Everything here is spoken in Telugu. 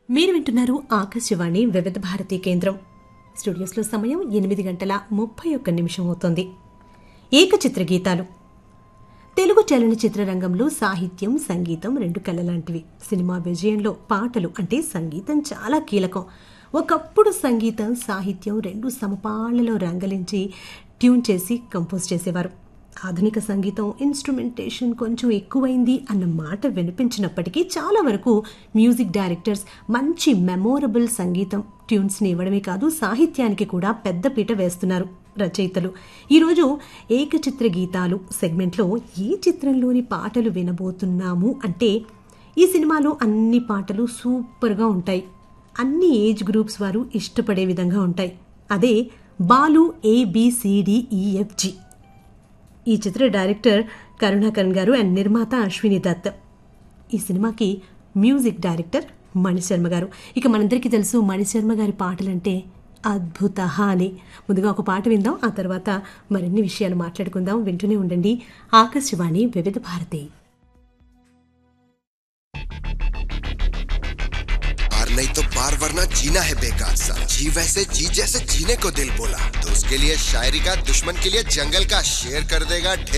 మీరు వింటున్నారు ఆకాశవాణి వివిధ భారతి కేంద్రం స్టూడియోస్లో సమయం ఎనిమిది గంటల ముప్పై ఒక్క నిమిషం అవుతోంది ఏకచిత్ర గీతాలు తెలుగు చలనచిత్ర రంగంలో సాహిత్యం సంగీతం రెండు కళ్ళలాంటివి సినిమా విజయంలో పాటలు అంటే సంగీతం చాలా కీలకం ఒకప్పుడు సంగీతం సాహిత్యం రెండు సమపాళ్లలో రంగలించి ట్యూన్ చేసి కంపోజ్ చేసేవారు ఆధునిక సంగీతం ఇన్స్ట్రుమెంటేషన్ కొంచెం ఎక్కువైంది అన్న మాట వినిపించినప్పటికీ చాలా వరకు మ్యూజిక్ డైరెక్టర్స్ మంచి మెమోరబుల్ సంగీతం ట్యూన్స్ని ఇవ్వడమే కాదు సాహిత్యానికి కూడా పెద్దపీట వేస్తున్నారు రచయితలు ఈరోజు ఏకచిత్ర గీతాలు సెగ్మెంట్లో ఏ చిత్రంలోని పాటలు వినబోతున్నాము అంటే ఈ సినిమాలో అన్ని పాటలు సూపర్గా ఉంటాయి అన్ని ఏజ్ గ్రూప్స్ వారు ఇష్టపడే విధంగా ఉంటాయి అదే బాలు ఏబిసిడిఈఎఫ్జి ఈ చిత్ర డైరెక్టర్ కరుణాకరణ్ గారు అండ్ నిర్మాత అశ్విని దత్ ఈ సినిమాకి మ్యూజిక్ డైరెక్టర్ మణిశర్మ గారు ఇక మనందరికీ తెలుసు మణిశర్మ గారి పాటలంటే అద్భుత అని ముందుగా ఒక పాట విందాం ఆ తర్వాత మరిన్ని విషయాలు మాట్లాడుకుందాం వింటూనే ఉండండి ఆకాశవాణి వివిధ భారతి पार नहीं तो पार वरना जीना है बेकार सा जी वैसे जी जैसे जीने को दिल बोला तो उसके लिए शायरी का दुश्मन के लिए जंगल का शेर कर देगा ढेर